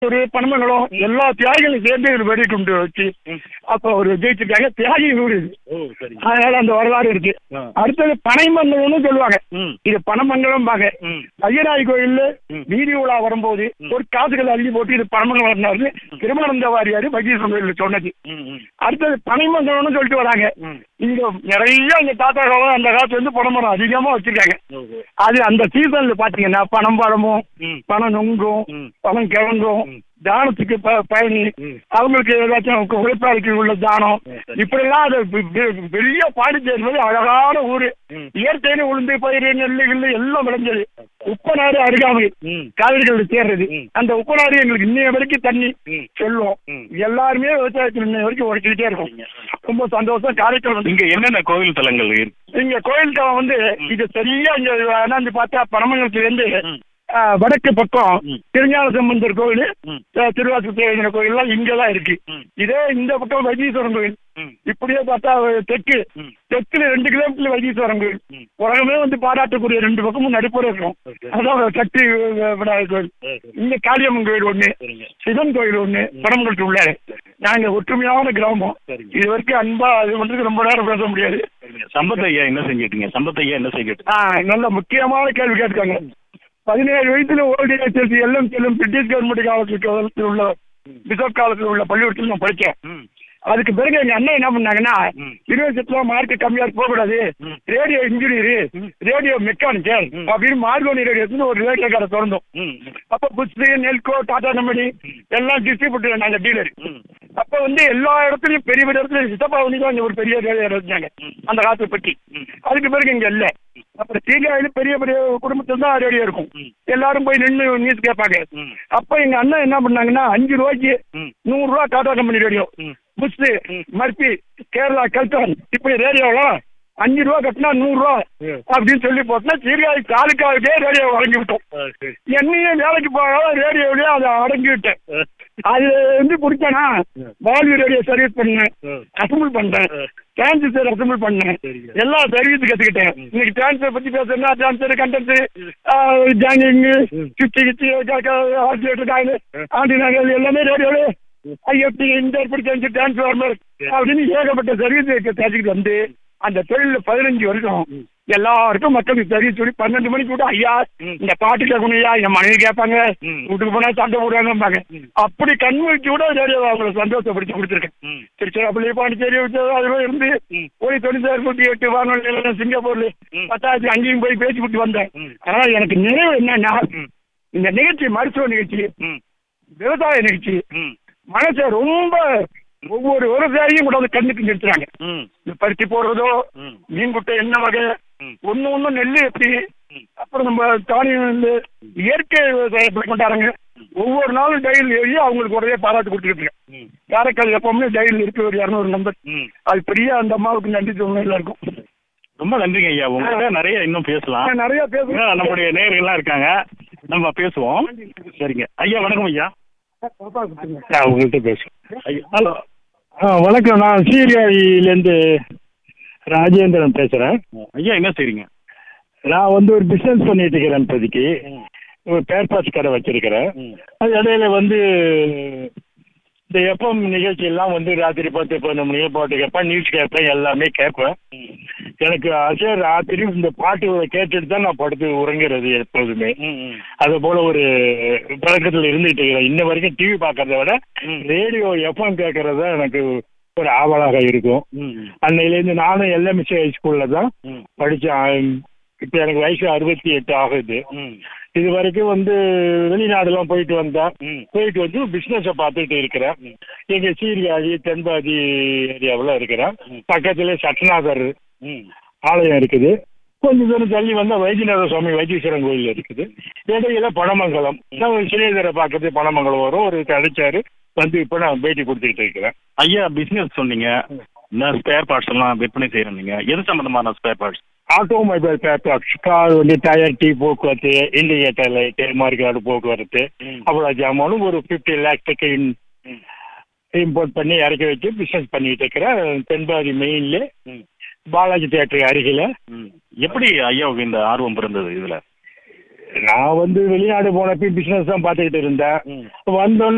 ஒரு பணமங்கலம் எல்லா தியாகிகளும் சேர்ந்து ஒரு வெடி குண்டு வச்சு அப்போ ஒரு ஜெயிச்சிருக்காங்க தியாகி வீடு இது ஓ சரி அதனால அந்த வரலாறு இருக்கு ஆ. அடுத்தது பனைமங்கலம்னு சொல்லுவாங்க ம் இது பனமங்கலம் பாங்க ம் ஐயனாய் கோயில்ல ம். வீதி உலா வரும்போது ஒரு காசுகள் அள்ளி போட்டு இது பனமங்கலம் திருமணந்த வாரியாரு வைத்தீஸ்வரன் கோயில்ல சொன்னது ம் ம் அடுத்தது பனைமங்கலம்னு சொல்லிட்டு வராங்க ம் இங்க நிறைய இந்த தாத்தா காலம் அந்த காலத்துல இருந்து பனைமரம் அதிகமா வச்சிருக்காங்க ஓஹோ அது அந்த சீசன்ல பாத்தீங்கன்னா பனம் பழமும் ம் பனம் நொங்கும் ம். பனம் கிழங்கும் ம். தானத்துக்கு ப- பயணி ம். அவங்களுக்கு ஏதாச்சும் உழைப்பாளிக்கு உள்ள தானம் ம், சரி. இப்படி எல்லாம் அது பெ- பெ- பெரிய பாண்டிச்சேரி மாதிரி அழகான ஊரு ம். இயற்கையில உளுந்து பயிர் நெல்லு கில்லு எல்லாம் விளைஞ்சது உப்பநாடு அருகாமை ம் காவிரிகள் சேர்றது ம். அந்த உப்பநாடு எங்களுக்கு இன்னைய வரைக்கும் தண்ணி ம். செல்லும் ம். எல்லாருமே விவசாயத்தில் இன்னைய வரைக்கும் உழைச்சிக்கிட்டே இருக்கும் ரொம்ப சந்தோஷம் காரைக்கால் வந்து இங்க என்னென்ன கோவில் தலங்கள் இருக்கு இங்க கோயில் தலம் வந்து ம். இது சரியா இங்க அண்ணாந்து பார்த்தா பனமங்கலத்துல இருந்து ம். ஆ, வடக்கு பக்கம் ம். திருஞான சம்பந்தர் கோயில் ம். திருவாசூர் கோயில்லாம் இங்கதான் இருக்கு ம். இதே இந்த பக்கம் வைத்தீஸ்வரன் கோயில் ம் இப்படியே பார்த்தா தெற்கு ம். தெற்குல ரெண்டு கிலோமீட்டர் வைத்தீஸ்வரன் கோயில் ம். உலகமே வந்து பாராட்டக்கூடிய ரெண்டு பக்கமும் நடுப்புற இருக்கும் Okay. அதான் சக்தி விநாயகர் கோயில் இங்க காளியம்மன் கோயில் ஒண்ணு சரிங்க சிவன் கோயில் ஒண்ணு படம்கட்டு உள்ளாரு நாங்க ஒற்றுமையான கிராமம் சரிங்க. இது வரைக்கும் அன்பா அது வந்து ரொம்ப நேரம் பேச முடியாது சரிங்க சம்பத் ஐயா என்ன செஞ்சிட்டீங்க சம்பத் ஐயா என்ன செஞ்சிட்டு ஆ, நல்ல முக்கியமான கேள்வி கேட்காங்க பதினேழு வயசுல ஓல்டு ஏஜ் செல்சி எல்லாம் செல்லும் பிரிட்டிஷ் கவர்மெண்ட் காலத்துக்கு காலத்தில் உள்ள பிசப் காலத்தில் உள்ள பள்ளிக்கூடத்தில் நான் படித்தேன் ம் அதுக்கு பிறகு எங்க அண்ணன் என்ன பண்ணாங்கன்னா ம். யூனிவர்சிட்டில மார்க் கம்மியா போகக்கூடாது ம். ரேடியோ இன்ஜினியர் ம். ரேடியோ மெக்கானிக்கல் ம். அப்படின்னு மார்கோனி ரேடியோஸ்னு ஒரு ரேடியோ கடை திறந்தோம் ம் அப்ப புஷ்பி நெல்கோ டாடா கம்பெனி எல்லாம் டிஸ்ட்ரிபியூட்டர் நாங்க டீலர் ம் அப்ப வந்து எல்லா இடத்துலயும் பெரிய பெரிய இடத்துல சித்தப்பா வந்து தான் இங்க ஒரு பெரிய ரேடியோ இருந்தாங்க ம். அந்த காலத்தை பற்றி ம். அதுக்கு பிறகு இங்க இல்ல அப்புறம் சீனியாயில பெரிய பெரிய குடும்பத்துல தான் ரேடியோ இருக்கும் ம். எல்லாரும் போய் நின்று நியூஸ் கேட்பாங்க ம் அப்ப எங்க அண்ணன் என்ன பண்ணாங்கன்னா அஞ்சு ரூபாய்க்கு ம் நூறு ரூபா டாடா கம்பெனி ரேடியோ ம் புஷ் ம். மர்பி கேரளா கல்தான் இப்படி ரேடியோலாம் அஞ்சு ரூபா கட்டினா நூறு ரூபா ம். அப்படின்னு சொல்லி போட்டா சீர்காழி தாலுக்காவுக்கே ரேடியோ வழங்கி விட்டோம் ஆ, சரி என்னையும் வேலைக்கு போகாத ரேடியோவிலேயே அதை அடங்கி விட்டேன் ஆ, அது வந்து பிடிச்சேனா ம். வால்வி ரேடியோ சர்வீஸ் பண்ணேன் ம். அசம்பிள் பண்ணேன் ம். டிரான்சிஸ்டர் அசம்பிள் பண்ணேன் சரிங்க. எல்லா சர்வீஸ் கத்துக்கிட்டேன் ம். இன்னைக்கு டிரான்ஸ்ஃபர் பத்தி பேசுறேன்னா டிரான்ஸ்ஃபர் கண்டென்ட் ஜாங்கிங் ம். சுவிட்ச் கிச்சி ஆர்டினேட்டர் காயில் ம். ஆர்டினேட்டர் எல்லாமே ரேடியோவில் ம். ஐஎஃப்டி இன்டர்பிரிட்டன்ஸ் டிரான்ஸ்ஃபார்மர் சரி. அப்படின்னு அப்படின்னு ஏகப்பட்ட சர்வீஸ் தெரிஞ்சுக்கிட்டு வந்து அந்த தொழில பதினஞ்சு வருஷம் ம். எல்லாருக்கும் மக்களுக்கு சர்வீஸ் சொல்லி பன்னெண்டு மணிக்கு கூட ஐயா ம். இந்த பாட்டு கேட்கணும் ஐயா என் மனைவி கேட்பாங்க ம். வீட்டுக்கு போனா சண்டை போடுவாங்கம்பாங்க ம். அப்படி கண்மூழ்ச்சி கூட ரேடியோ அவங்களை சந்தோஷப்படுத்தி கொடுத்துருக்கேன் ம் திருச்சிராப்பள்ளி பாண்டிச்சேரி அதெல்லாம் இருந்து ம். ஒரு தொண்ணூத்தாறு நூற்றி எட்டு வானொலி சிங்கப்பூர்ல ம். பத்தாயிரத்தி அங்கேயும் போய் பேசி விட்டு வந்தேன் ம். அதனால எனக்கு நிறைவு என்னன்னா ம். இந்த நிகழ்ச்சி மருத்துவ நிகழ்ச்சி ம் விவசாய நிகழ்ச்சி ம் மனசை ரொம்ப ஒவ்வொரு விவசாயியும் கூட வந்து கண்ணுக்கு நிறுத்துறாங்க ம் இந்த பருத்தி போடுறதோ ம் மீன் குட்டை என்ன வகை ம். ஒண்ணு ஒண்ணு நெல் எப்படி ம். அப்புறம் நம்ம தானியம் வந்து இயற்கை விவசாயத்தை கொண்டாடுறாங்க ஒவ்வொரு நாளும் டெய்லி எழுதி அவங்களுக்கு உடனே பாராட்டு கொடுத்துக்கிட்டு இருக்கேன் ம் காரைக்கால் எப்பவுமே டெய்லி இருக்கு ஒரு இரநூறு நம்பர் ம் அது பெரிய அந்த அம்மாவுக்கு நன்றி சொல்லணும் எல்லாருக்கும் ரொம்ப நன்றிங்க ஐயா உங்கள்கிட்ட நிறைய இன்னும் பேசலாம் நான் நிறைய ஆ, பேசுறேன் நம்முடைய நேயர்கள்லாம் இருக்காங்க நம்ம பேசுவோம் சரிங்க ஐயா வணக்கம் ஐயா ஆ, உங்கள்கிட்ட பேசுவோம் ஐயா ஹலோ ஆ, வணக்கம் நான் சீர்காழியிலேருந்து ராஜேந்திரன் பேசுகிறேன் ஐயா என்ன செய்றீங்க நான் வந்து ஒரு பிஸ்னஸ் பண்ணிட்டு இருக்கிறேன் இப்போதைக்கு ம். ஒரு பேர்பாஸ் கடை வச்சிருக்கிறேன் ம். அது இடையில வந்து இந்த எஃப்எம் நிகழ்ச்சி எல்லாம் வந்து ராத்திரி பத்து பதினொன்று மணியே போட்டு கேட்பேன் நியூஸ் கேட்பேன் எல்லாமே கேட்பேன் ம். எனக்கு அதே ராத்திரி இந்த பாட்டு கேட்டுட்டு தான் நான் படுத்து உறங்குறது எப்போதுமே ம், ம். அது போல ஒரு பழக்கத்தில் இருந்துட்டு இருக்கிறேன் இன்ன வரைக்கும் டிவி பார்க்கறத விட ம். ரேடியோ எஃப்எம் கேட்கறது தான் எனக்கு ஒரு ஆவலாக இருக்கும் ம், அன்னையிலேருந்து நானும் எல்எம்சி ஹை ஸ்கூலில் தான் ம். படித்தேன் இப்போ எனக்கு வயசு அறுபத்தி எட்டு ஆகுது ம். இது வரைக்கும் வந்து வெளிநாடுலாம் போயிட்டு வந்தேன் ம். போயிட்டு வந்து பிஸ்னஸை பார்த்துட்டு இருக்கிறேன் எங்க சீர்காழி தென்பாதி ஏரியாவில் இருக்கிறேன் பக்கத்துல சட்டநாதர் ம். ஆலயம் இருக்குது கொஞ்சம் தூரம் தள்ளி வந்தால் வைத்தியநாத சுவாமி வைத்தீஸ்வரன் கோயில் இருக்குது இடையில பனமங்கலம் நான் சிறியதரை பார்க்கறது பனமங்கலம் வரும் ஒரு கிடைச்சாரு வந்து இப்போ நான் பேட்டி கொடுத்துக்கிட்டு இருக்கிறேன் ஐயா பிசினஸ் சொன்னீங்க நான் ஸ்பேர் பார்ட்ஸ் எல்லாம் விற்பனை செய்யறீங்க எது சம்பந்தமான spare parts automobile papers car வந்து டயர் டீ போக்குவரத்து இண்டிகேட்டர் லைட்டு மார்க்கெட் போக்குவரத்து ம். அவ்வளோ ஜாமானும் ஒரு ஃபிஃப்டி லேக்ஸுக்கு இம்போர்ட் பண்ணி இறக்கி வச்சு பிஸ்னஸ் பண்ணிட்டு இருக்கிறேன் தென்பாதி மெயின்ல ம். பாலாஜி தேட்டருக்கு அருகில ம். எப்படி ஐயாவுக்கு இந்த ஆர்வம் பிறந்தது இதுல நான் வந்து வெளிநாடு போனப்ப பிசினஸ் தான் பார்த்துக்கிட்டு இருந்தேன் ம். வந்தோடனே